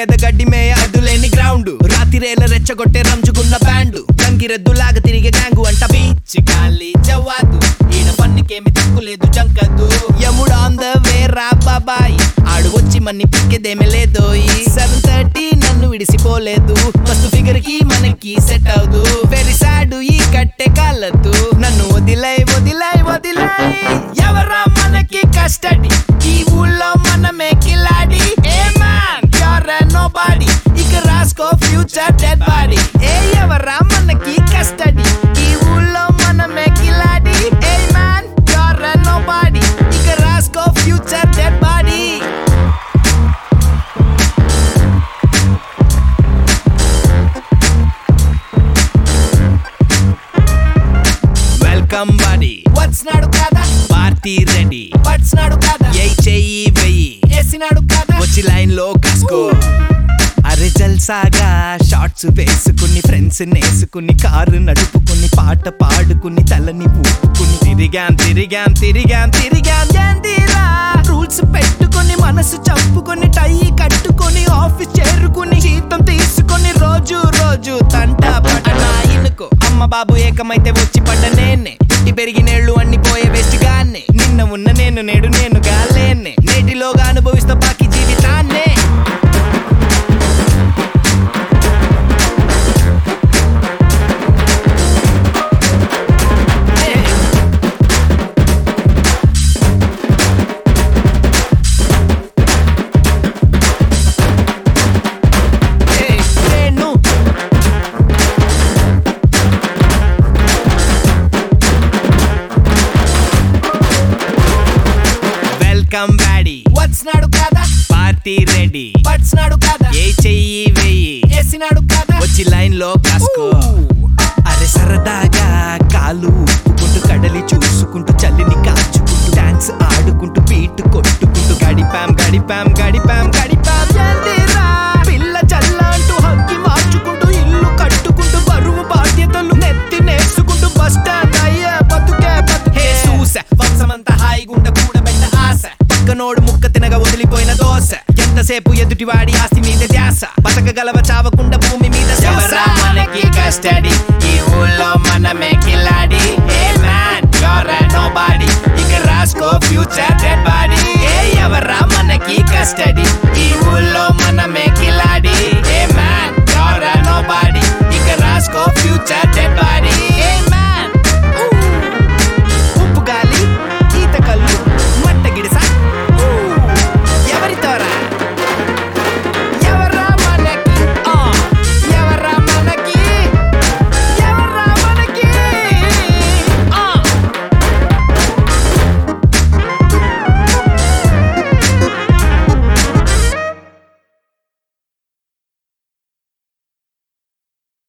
మీద గడ్డి మేయ అడ్డులేని గ్రౌండ్ రాతిరేల రెచ్చగొట్టే రంజుకున్న బ్యాండ్ గంగిరెద్దులాగా తిరిగే గ్యాంగు అంట బీచ్ గాలి జవాదు ఈడ పన్నుకేమి దిక్కులేదు జంకదు యముడు ఆన్ ద వే రా బాబాయ్ ఆడు వచ్చి మన్ని పిక్కేదేమే లేదోయ్ సెవెన్ థర్టీ నన్ను విడిసిపోలేదు మస్తు ఫిగర్ కి మనకి సెట్ అవదు వెరీ సాడ్ ఈ కట్టె కాలదు నన్ను వదిలై వదిలై వదిలై ఎవరా మనకి కస్టడీ ఈ ఊళ్ళో మనమే కిలాడి a man you're nobody ఇక రాసుకో ఫ్యూచర్ డెడ్ బాడీ ఏ ఎవరా మనకి కస్టడీ ఈ ఊళ్ళో మనమే కిలాడి a man you're nobody ఇక రాసుకో future dead body welcome body వచ్చినాడు కదా పార్టీ రెడీ వచ్చినాడు కదా ఏ చెయ్యి వెయ్యి వేసినాడు కదా వచ్చి లైన్ లో కాసుకో అరే జల్సాగా షార్ట్స్ వేసుకుని ఫ్రెండ్స్ నేసుకుని కారు నడుపుకుని పాట పాడుకుని తలని ఊపుకుని తిరిగాం తిరిగాం తిరిగాం తిరిగాం ఏందిరా రూల్స్ పెట్టుకుని మనసు చంపుకొని టై కట్టుకొని ఆఫీస్ చేరుకుని జీతం తీసుకొని రోజు రోజు తంట పడనా ఇనుకో అమ్మ బాబు ఏకమైతే వచ్చి పడ్డ నేనే పుట్టి పెరిగినేళ్ళు అన్ని పోయే వేస్ట్ గానే నిన్న ఉన్న నేను నేడు నేను గాలేనే నేటిలోగా అనుభవిస్తా బాకీ జీవితాన్నే Hey, నేను వెల్కమ్ బ్యాడీ వచ్చినాడు కదా పార్టీ రెడీ వచ్చినాడు కదా ఏ చెయ్యి వెయ్యి వేసినాడు కదా వచ్చి లైన్ లో కాసుకో అరే సరదాగా కాలు ఊపుకుంటూ కడలి చూసుకుంటూ చల్లిని కాచుకుంటూ డాన్స్ ఆడుకుంటూ బీట్ కొట్టుకుంటూ గడిపాం గడిపాం గడిపాం గడిపాం ఏందిరా? పిల్ల చల్ల అంటూ హక్కి మార్చుకుంటూ ఇల్లు కట్టుకుంటూ బరువు బాధ్యతలు నెత్తి నేర్చుకుంటూ బస్ స్టాండ్ అయ్యే బతుకే బతుకే చూసా వంశమంతా హాయిగుండ కూడబెట్ట ఆశ పక్కనోడు ముక్క తినగా వదిలిపోయిన దోశ ఎంతసేపు ఎదుటివాడి ఆస్తి మీద ధ్యాస బతకగలవ చావకుండా భూమి మీద ఎవరా మనకి కస్టడీ ఈ ఊళ్ళో మనమే కిలాడి a man you're nobody ఇక రాసుకో ఫ్యూచర్ డెడ్ బాడీ ఏ ఎవరా మనకి కస్టడీ ఈ ఊళ్ళో మనమే